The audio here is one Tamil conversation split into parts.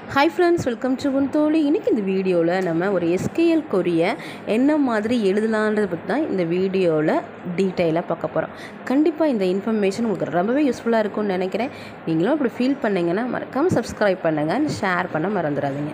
ஹாய் ஃப்ரெண்ட்ஸ் வெல்கம் டு உன் தோழி இன்றைக்கி இந்த வீடியோவில் நம்ம ஒரு எஸ்கேஎல் கொரிய என்ன மாதிரி எழுதலான்றதை பற்றி தான் இந்த வீடியோவில் டீட்டெயிலாக பார்க்க போகிறோம் கண்டிப்பாக இந்த இன்ஃபர்மேஷன் உங்களுக்கு ரொம்பவே யூஸ்ஃபுல்லாக இருக்கும்னு நினைக்கிறேன் நீங்களும் அப்படி ஃபீல் பண்ணிங்கன்னா மறக்காமல் சப்ஸ்கிரைப் பண்ணுங்கள் ஷேர் பண்ண மறந்துடாதீங்க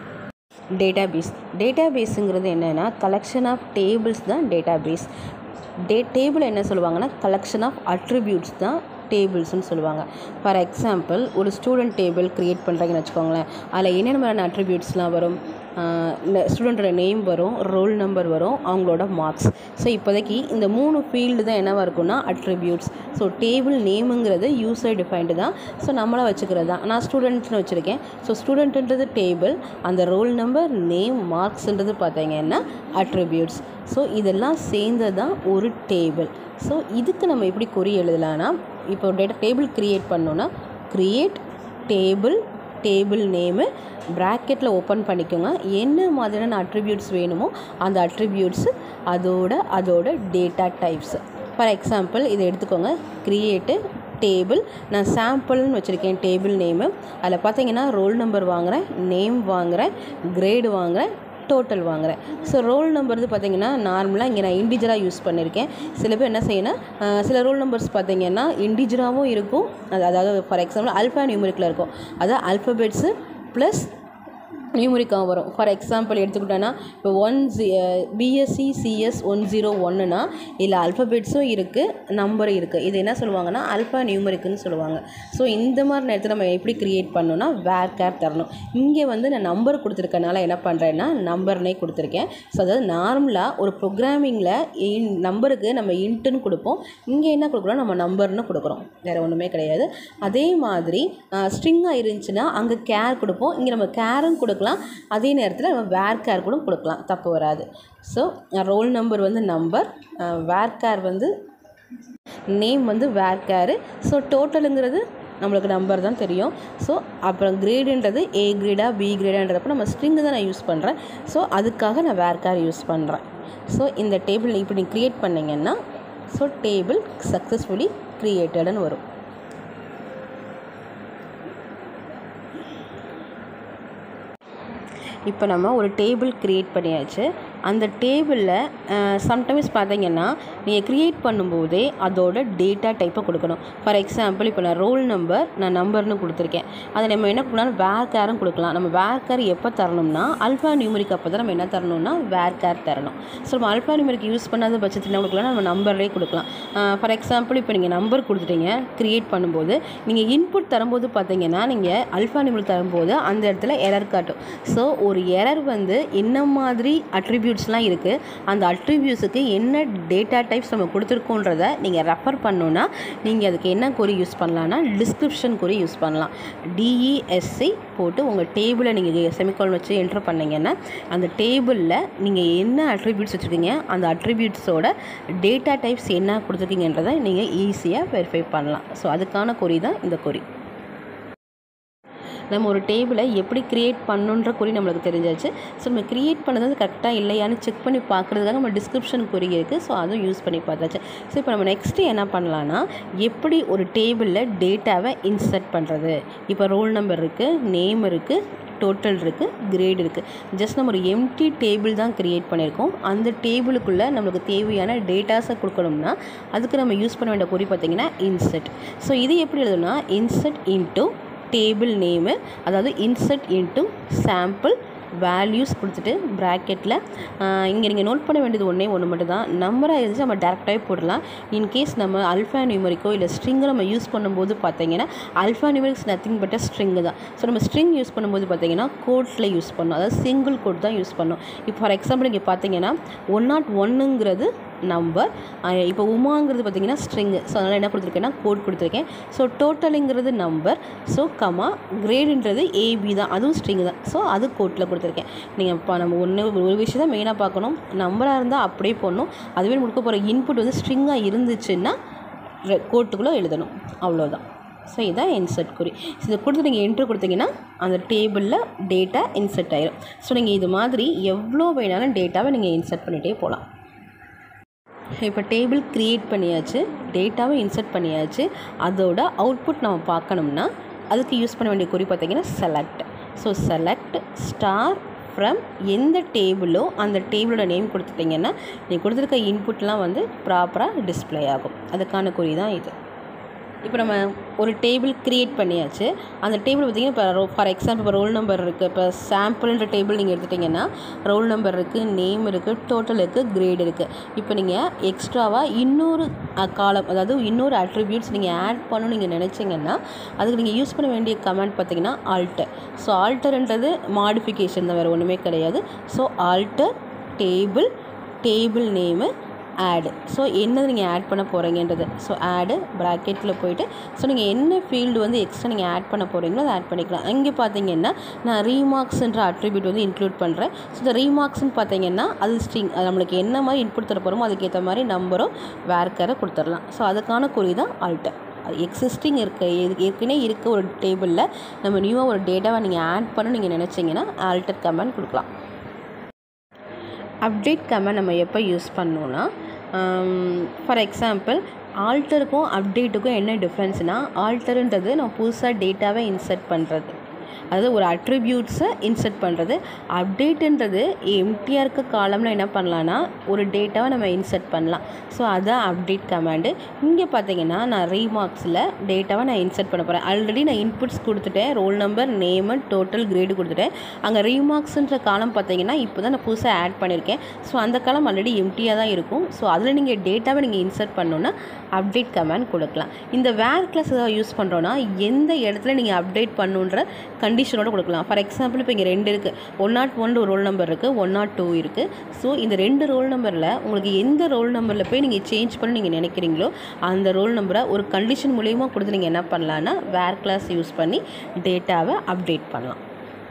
டேட்டாபேஸ் டேட்டாபேஸுங்கிறது என்னென்னா கலெக்ஷன் ஆஃப் டேபிள்ஸ் தான் டேட்டாபேஸ் டே டேபிள் என்ன சொல்லுவாங்கன்னா கலெக்ஷன் ஆஃப் அட்ரிபியூட்ஸ் தான் டேபிள்ஸ்னு சொல்லுவாங்க ஃபார் எக்ஸாம்பிள் ஒரு ஸ்டூடெண்ட் டேபிள் க்ரியேட் பண்ணுறீங்கன்னு வச்சுக்கோங்களேன் அதில் என்னென்ன மாதிரியான அட்ரிபியூட்ஸ்லாம் வரும் ஸ்டூடெண்ட்டோட நேம் வரும் ரோல் நம்பர் வரும் அவங்களோட மார்க்ஸ் ஸோ இப்போதைக்கு இந்த மூணு ஃபீல்டு தான் என்னவாக இருக்கும்னா அட்ரிபியூட்ஸ் ஸோ டேபிள் நேமுங்கிறது யூசர் டிஃபைன்டு தான் ஸோ நம்மளாக வச்சுக்கிறது தான் நான் ஸ்டூடெண்ட்ஸ்னு வச்சுருக்கேன் ஸோ ஸ்டூடெண்ட்டுன்றது டேபிள் அந்த ரோல் நம்பர் நேம் மார்க்ஸ்ன்றது பார்த்தீங்கன்னா அட்ரிபியூட்ஸ் ஸோ இதெல்லாம் சேர்ந்தது தான் ஒரு டேபிள் ஸோ இதுக்கு நம்ம எப்படி குறி எழுதலான்னா இப்போ டேட்டா டேபிள் க்ரியேட் பண்ணோன்னா க்ரியேட் டேபிள் டேபிள் நேமு ப்ராக்கெட்டில் ஓப்பன் பண்ணிக்கோங்க என்ன மாதிரியான அட்ரிபியூட்ஸ் வேணுமோ அந்த அட்ரிபியூட்ஸு அதோட அதோட டேட்டா டைப்ஸ் ஃபார் எக்ஸாம்பிள் இதை எடுத்துக்கோங்க க்ரியேட்டு டேபிள் நான் சாம்பிள்னு வச்சுருக்கேன் டேபிள் நேமு அதில் பார்த்தீங்கன்னா ரோல் நம்பர் வாங்குகிறேன் நேம் வாங்குகிறேன் கிரேடு வாங்குகிறேன் டோட்டல் வாங்குகிறேன் ஸோ ரோல் நம்பர் பார்த்தீங்கன்னா நார்மலாக இங்கே நான் இண்டிஜராக யூஸ் பண்ணியிருக்கேன் சில பேர் என்ன செய்யணும் சில ரோல் நம்பர்ஸ் பார்த்தீங்கன்னா இண்டிஜராகவும் இருக்கும் அது அதாவது ஃபார் எக்ஸாம்பிள் அல்ஃபா நியூமரிக்கில் இருக்கும் அதாவது அல்ஃபபெட்ஸு ப்ளஸ் நியூமரிக்காகவும் வரும் ஃபார் எக்ஸாம்பிள் எடுத்துக்கிட்டோன்னா இப்போ one G BSc CS one zero ஒன்றுனா இதில் அல்ஃபபெட்ஸும் இருக்குது நம்பரும் இருக்குது இது என்ன சொல்லுவாங்கன்னா அல்ஃபா நியூமரிக்குன்னு சொல்லுவாங்க ஸோ இந்த மாதிரி நேரத்தில் நம்ம எப்படி க்ரியேட் பண்ணோன்னா வேர் கேர் தரணும் இங்கே வந்து நான் நம்பர் கொடுத்துருக்கனால என்ன பண்ணுறேன்னா நம்பர்னே கொடுத்துருக்கேன் ஸோ அதாவது நார்மலாக ஒரு ப்ரோக்ராமிங்கில் இன் நம்பருக்கு நம்ம இன்ட்டுன்னு கொடுப்போம் இங்கே என்ன கொடுக்குறோம் நம்ம நம்பர்னு கொடுக்குறோம் வேறு ஒன்றுமே கிடையாது அதே மாதிரி ஸ்ட்ரிங்காக இருந்துச்சுன்னா அங்கே கேர் கொடுப்போம் இங்கே நம்ம கேரும் கொடுக்கலாம் அதே நேரத்தில் நம்ம வேர் கேர் கூட கொடுக்கலாம் தப்பு வராது ஸோ ரோல் நம்பர் வந்து நம்பர் வேர் கேர் வந்து நேம் வந்து வேர் கேரு ஸோ டோட்டலுங்கிறது நம்மளுக்கு நம்பர் தான் தெரியும் ஸோ அப்புறம் கிரேடுன்றது ஏ கிரேடா பி கிரேடான்றப்போ நம்ம ஸ்ட்ரிங்கு தான் நான் யூஸ் பண்ணுறேன் ஸோ அதுக்காக நான் வேர் கேர் யூஸ் பண்ணுறேன் ஸோ இந்த டேபிள் இப்படி க்ரியேட் பண்ணிங்கன்னா ஸோ டேபிள் சக்ஸஸ்ஃபுல்லி க்ரியேட்டடுன்னு வரும் இப்போ நம்ம ஒரு டேபிள் க்ரியேட் பண்ணியாச்சு அந்த டேபிளில் சம்டைம்ஸ் பார்த்தீங்கன்னா நீங்கள் க்ரியேட் பண்ணும்போதே அதோட டேட்டா டைப்பை கொடுக்கணும் ஃபார் எக்ஸாம்பிள் இப்போ நான் ரோல் நம்பர் நான் நம்பர்னு கொடுத்துருக்கேன் அதை நம்ம என்ன கொடுக்கலாம் வேர் கேரும் கொடுக்கலாம் நம்ம வேர் கேர் எப்போ தரணும்னா அல்ஃபா நியூமரிக் அப்போ தான் நம்ம என்ன தரணும்னா வேர் கேர் தரணும் ஸோ நம்ம அல்ஃபா நியூமரிக் யூஸ் பண்ணாத பட்சத்தில் என்ன கொடுக்கலாம் நம்ம நம்பர்லேயே கொடுக்கலாம் ஃபார் எக்ஸாம்பிள் இப்போ நீங்கள் நம்பர் கொடுத்துட்டீங்க க்ரியேட் பண்ணும்போது நீங்கள் இன்புட் தரும்போது பார்த்தீங்கன்னா நீங்கள் அல்ஃபா நியூமரிக் தரும்போது அந்த இடத்துல எரர் காட்டும் ஸோ ஒரு எரர் வந்து என்ன மாதிரி அட்ரிபியூட்ஸ்லாம் இருக்குது அந்த அட்ரிபியூட்ஸுக்கு என்ன டேட்டா டைப்ஸ் நம்ம கொடுத்துருக்கோன்றத நீங்கள் ரெஃபர் பண்ணோன்னா நீங்கள் அதுக்கு என்ன குறி யூஸ் பண்ணலான்னா டிஸ்கிரிப்ஷன் குறி யூஸ் பண்ணலாம் டிஇஎஸ்சி போட்டு உங்கள் டேபிளை நீங்கள் செமிகால் வச்சு என்ட்ரு பண்ணிங்கன்னா அந்த டேபிளில் நீங்கள் என்ன அட்ரிபியூட்ஸ் வச்சுருக்கீங்க அந்த அட்ரிபியூட்ஸோட டேட்டா டைப்ஸ் என்ன கொடுத்துருக்கீங்கன்றதை நீங்கள் ஈஸியாக வெரிஃபை பண்ணலாம் ஸோ அதுக்கான குறி தான் இந்த குறி நம்ம ஒரு டேபிளை எப்படி க்ரியேட் பண்ணுன்ற குறி நம்மளுக்கு தெரிஞ்சாச்சு ஸோ நம்ம க்ரியேட் பண்ணது வந்து கரெக்டாக இல்லையான்னு செக் பண்ணி பார்க்குறதுக்காக நம்ம டிஸ்கிரிப்ஷன் குறி இருக்குது ஸோ அதுவும் யூஸ் பண்ணி பார்த்தாச்சு ஸோ இப்போ நம்ம நெக்ஸ்ட்டு என்ன பண்ணலான்னா எப்படி ஒரு டேபிளில் டேட்டாவை இன்சர்ட் பண்ணுறது இப்போ ரோல் நம்பர் இருக்குது நேம் இருக்குது டோட்டல் இருக்குது கிரேட் இருக்குது ஜஸ்ட் நம்ம ஒரு எம்டி டேபிள் தான் க்ரியேட் பண்ணியிருக்கோம் அந்த டேபிளுக்குள்ளே நம்மளுக்கு தேவையான டேட்டாஸை கொடுக்கணும்னா அதுக்கு நம்ம யூஸ் பண்ண வேண்டிய குறி பார்த்திங்கன்னா இன்செட் ஸோ இது எப்படி எழுதணும்னா இன்செட் இன்ட்டு டேபிள் நேமு அதாவது இன்சர்ட் இன்ட்டு சாம்பிள் வேல்யூஸ் கொடுத்துட்டு ப்ராக்கெட்டில் இங்கே நீங்கள் நோட் பண்ண வேண்டியது ஒன்றே ஒன்று மட்டும் தான் நம்பராக இருந்துச்சு நம்ம டேரெக்டாகவே போடலாம் இன்கேஸ் நம்ம அல்ஃபா நியூமரிக்கோ இல்லை ஸ்ட்ரிங்கை நம்ம யூஸ் பண்ணும்போது பார்த்தீங்கன்னா alphanumerics nothing but string தான் ஸோ நம்ம ஸ்ட்ரிங் யூஸ் பண்ணும்போது பார்த்தீங்கன்னா கோட்ஸில் யூஸ் பண்ணணும் அதாவது சிங்கிள் கோட் தான் யூஸ் பண்ணணும் இப்போ ஃபார் எக்ஸாம்பிள் இங்கே பார்த்தீங்கன்னா ஒன் நாட் ஒன்னுங்கிறது நம்பர் இப்போ உமாங்கிறது பார்த்தீங்கன்னா ஸ்ட்ரிங்கு ஸோ அதனால் என்ன கொடுத்துருக்கேன்னா கோட் கொடுத்துருக்கேன் ஸோ டோட்டலுங்கிறது நம்பர் ஸோ கமா கிரேடுன்றது ஏபி தான் அதுவும் ஸ்ட்ரிங் தான் ஸோ அது கோட்டில் கொடுத்துருக்கேன் நீங்கள் இப்போ நம்ம ஒன்று ஒரு விஷயம் தான் மெயினாக பார்க்கணும் நம்பராக இருந்தால் அப்படியே போடணும் அதுவே கொடுக்க போகிற இன்புட் வந்து ஸ்ட்ரிங்காக இருந்துச்சுன்னா கோட்டுக்குள்ளே எழுதணும் அவ்வளோதான் ஸோ இதான் இன்சர்ட் குறி இதை கொடுத்து நீங்கள் என்ட்ரு கொடுத்தீங்கன்னா அந்த டேபிளில் டேட்டா இன்சர்ட் ஆயிரும் ஸோ நீங்கள் இது மாதிரி எவ்வளோ வேணாலும் டேட்டாவை நீங்கள் இன்சர்ட் பண்ணிகிட்டே போகலாம் இப்போ டேபிள் க்ரியேட் பண்ணியாச்சு டேட்டாவை இன்சர்ட் பண்ணியாச்சு அதோட அவுட்புட் நம்ம பார்க்கணும்னா அதுக்கு யூஸ் பண்ண வேண்டிய குறி பார்த்தீங்கன்னா select so select star from எந்த டேபிளோ அந்த டேபிளோட நேம் கொடுத்துட்டிங்கன்னா நீங்கள் கொடுத்துருக்க இன்புட்லாம் வந்து ப்ராப்பராக டிஸ்ப்ளே ஆகும் அதுக்கான குறி தான் இது இப்போ நம்ம ஒரு டேபிள் க்ரியேட் பண்ணியாச்சு அந்த டேபிள் பார்த்திங்கன்னா இப்போ ஃபார் எக்ஸாம்பிள் இப்போ ரோல் நம்பர் இருக்குது இப்போ சாம்பிள்ன்ற டேபிள் நீங்கள் எடுத்துட்டிங்கன்னா ரோல் நம்பர் இருக்குது நேம் இருக்குது டோட்டல் இருக்குது கிரேட் இருக்குது இப்போ நீங்கள் எக்ஸ்ட்ராவாக இன்னொரு காலம் அதாவது இன்னொரு அட்ரிபியூட்ஸ் நீங்கள் ஆட் பண்ணணும்னு நீங்கள் நினச்சிங்கன்னா அதுக்கு நீங்கள் யூஸ் பண்ண வேண்டிய கமெண்ட் பார்த்தீங்கன்னா ஆல்டர் ஸோ ஆல்டர்ன்றது மாடிஃபிகேஷன் தான் வேறு ஒன்றுமே கிடையாது so alter table table name add so என்னது நீங்கள் ஆட் பண்ண போகிறீங்கன்றது ஸோ ஆடு ப்ராக்கெட்டில் போயிட்டு ஸோ நீங்கள் என்ன ஃபீல்டு வந்து எக்ஸ்ட்ரா நீங்கள் ஆட் பண்ண போகிறீங்களோ அதை ஆட் பண்ணிக்கலாம் இங்கே பார்த்தீங்கன்னா நான் ரீமார்க்ஸ்ன்ற அட்ரிபியூட் வந்து இன்க்ளூட் பண்ணுறேன் ஸோ இந்த ரீமார்க்ஸ்னு பார்த்தீங்கன்னா அது ஸ்ட்ரிங் அது நம்மளுக்கு என்ன மாதிரி இன்புட் தர போகிறோமோ அதுக்கேற்ற மாதிரி நம்பரும் வேர்க்கரை கொடுத்துடலாம் ஸோ அதுக்கான குறி தான் ஆல்டர் எக்ஸிஸ்டிங் இருக்க ஏற்கனவே இருக்க ஒரு டேபிளில் நம்ம நியூவாக ஒரு டேட்டாவை நீங்கள் ஆட் பண்ண நீங்கள் நினச்சிங்கன்னா ஆல்டர் கமெண்ட் கொடுக்கலாம் அப்டேட் கமெண்ட் நம்ம எப்போ யூஸ் பண்ணோன்னா ஃபார் எக்ஸாம்பிள் ஆல்டருக்கும் அப்டேட்டுக்கும் என்ன டிஃப்ரென்ஸ்னால் ஆல்டருன்றது நம்ம புதுசாக டேட்டாவை இன்சர்ட் பண்ணுறது அதாவது ஒரு அட்ரிபியூட்ஸை இன்சர்ட் பண்ணுறது அப்டேட்டுன்றது எம்டியாக இருக்க காலமில் என்ன பண்ணலான்னா ஒரு டேட்டாவை நம்ம இன்சர்ட் பண்ணலாம் ஸோ அதுதான் அப்டேட் கமாண்டு இங்கே பார்த்தீங்கன்னா நான் ரீமார்க்ஸில் டேட்டாவை நான் இன்சர்ட் பண்ண போகிறேன் ஆல்ரெடி நான் இன்புட்ஸ் கொடுத்துட்டேன் roll number name total grade கொடுத்துட்டேன் அங்கே ரீமார்க்ஸுன்ற காலம் பார்த்தீங்கன்னா இப்போ தான் நான் புதுசாக ஆட் பண்ணியிருக்கேன் ஸோ அந்த காலம் ஆல்ரெடி எம்டியாக தான் இருக்கும் ஸோ அதில் நீங்கள் டேட்டாவை நீங்கள் இன்சர்ட் பண்ணோன்னா அப்டேட் கமாண்ட் கொடுக்கலாம் இந்த வேர் கிளாஸ் ஏதாவது யூஸ் பண்ணுறோன்னா எந்த இடத்துல நீங்கள் அப்டேட் பண்ணுன்ற கண்டிஷனோட கொடுக்கலாம் ஃபார் எக்ஸாம்பிள் இப்போ இங்கே ரெண்டு இருக்குது ஒன் நாட் ஒன் ஒரு ரோல் நம்பர் இருக்குது ஒன் நாட் டூ இருக்குது ஸோ இந்த ரெண்டு ரோல் நம்பரில் உங்களுக்கு எந்த ரோல் நம்பரில் போய் நீங்கள் சேஞ்ச் பண்ண நீங்கள் நினைக்கிறீங்களோ அந்த ரோல் நம்பரை ஒரு கண்டிஷன் மூலிமா கொடுத்து நீங்கள் என்ன பண்ணலான்னா வேர் கிளாஸ் யூஸ் பண்ணி டேட்டாவை அப்டேட் பண்ணலாம்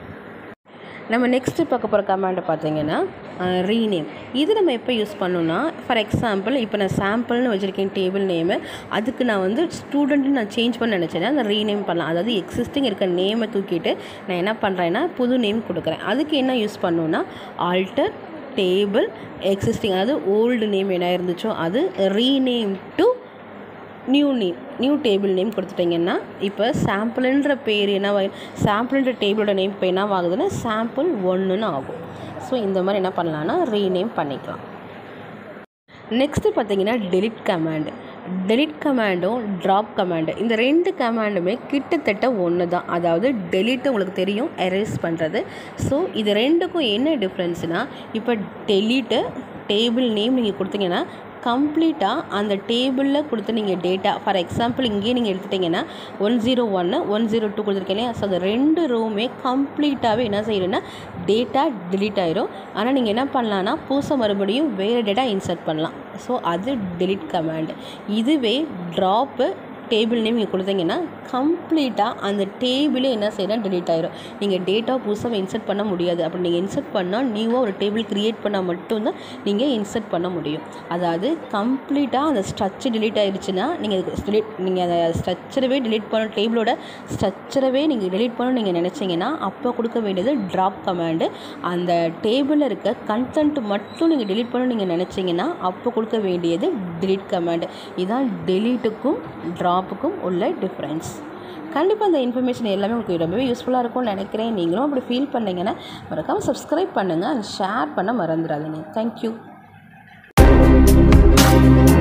நம்ம நெக்ஸ்ட்டு பார்க்க போகிற கமாண்டை பார்த்தீங்கன்னா ரீநேம் இது நம்ம எப்போ யூஸ் பண்ணணும்னா ஃபார் எக்ஸாம்பிள் இப்போ நான் சாம்பிள்னு வச்சுருக்கேன் டேபிள் நேமு அதுக்கு நான் வந்து ஸ்டூடெண்ட்டு நான் சேஞ்ச் பண்ண நினச்சேன்னா அந்த ரீநேம் பண்ணலாம் அதாவது எக்ஸிஸ்டிங் இருக்க நேமை தூக்கிட்டு நான் என்ன பண்ணுறேன்னா புது நேம் கொடுக்குறேன் அதுக்கு என்ன யூஸ் பண்ணணுன்னா ஆல்டர் டேபிள் எக்ஸிஸ்டிங் அதாவது ஓல்டு நேம் என்ன இருந்துச்சோ அது rename to new name new table name கொடுத்துட்டிங்கன்னா இப்போ சாம்பிள்ன்ற பேர் என்ன சாம்பிள்ன்ற டேபிளோட நேம் இப்போ என்ன ஆகுதுன்னா சாம்பிள் ஒன்றுன்னு ஆகும் ஸோ இந்த மாதிரி என்ன பண்ணலான்னா ரீநேம் பண்ணிக்கலாம் நெக்ஸ்ட்டு பார்த்தீங்கன்னா டெலிட் கமாண்டு டெலிட் கமாண்டும் ட்ராப் கமாண்டு இந்த ரெண்டு கமாண்டுமே கிட்டத்தட்ட ஒன்று தான் அதாவது டெலிட் உங்களுக்கு தெரியும் எரேஸ் பண்ணுறது ஸோ இது ரெண்டுக்கும் என்ன டிஃப்ரென்ஸ்னால் இப்போ டெலிட்டு டேபிள் நேம் நீங்கள் கொடுத்தீங்கன்னா கம்ப்ளீட்டாக அந்த டேபிளில் கொடுத்து நீங்கள் டேட்டா ஃபார் எக்ஸாம்பிள் இங்கேயே நீங்கள் எடுத்துட்டிங்கன்னா ஒன் ஜீரோ ஒன்று ஒன் ஜீரோ டூ கொடுத்துருக்கேன் இல்லையா ஸோ அந்த ரெண்டு ரோவுமே கம்ப்ளீட்டாகவே என்ன செய்யணும்னா டேட்டா டிலீட் ஆயிரும் ஆனால் நீங்கள் என்ன பண்ணலான்னா புதுசாக மறுபடியும் வேறு டேட்டா இன்சர்ட் பண்ணலாம் ஸோ அது டெலிட் கமாண்ட் இதுவே ட்ராப்பு டேபிள் நேம் நீங்கள் கொடுத்தீங்கன்னா கம்ப்ளீட்டாக அந்த டேபிளே என்ன செய்யணும் டெலீட் ஆயிரும் நீங்கள் டேட்டா புதுசாக இன்சர்ட் பண்ண முடியாது அப்படி நீங்கள் இன்சர்ட் பண்ணால் நியூவாக ஒரு டேபிள் க்ரியேட் பண்ணால் மட்டும்தான் நீங்கள் இன்சர்ட் பண்ண முடியும் அதாவது கம்ப்ளீட்டாக அந்த ஸ்ட்ரக்சர் டெலீட் ஆயிடுச்சுன்னா நீங்கள் டெலிட் நீங்கள் அந்த ஸ்ட்ரக்சரவே டெலீட் பண்ண டேபிளோட ஸ்ட்ரக்சரவே நீங்கள் டெலீட் பண்ணணும்னு நீங்கள் நினச்சிங்கன்னா அப்போ கொடுக்க வேண்டியது ட்ராப் கமாண்டு அந்த டேபிளில் இருக்க கண்டென்ட் மட்டும் நீங்கள் டெலீட் பண்ணணும்னு நீங்கள் நினச்சிங்கன்னா அப்போ கொடுக்க வேண்டியது டெலீட் கமாண்டு இதுதான் டெலீட்டுக்கும் ட்ராப்புக்கும் உள்ள டிஃப்ரென்ஸ் கண்டிப்பாக அந்த இன்ஃபர்மேஷன் எல்லாமே உங்களுக்கு ரொம்பவே யூஸ்ஃபுல்லாக இருக்கும்னு நினைக்கிறேன் நீங்களும் அப்படி ஃபீல் பண்ணிங்கன்னா மறக்காமல் சப்ஸ்கிரைப் பண்ணுங்கள் அண்ட் ஷேர் பண்ண மறந்துடாதீங்க தேங்க்யூ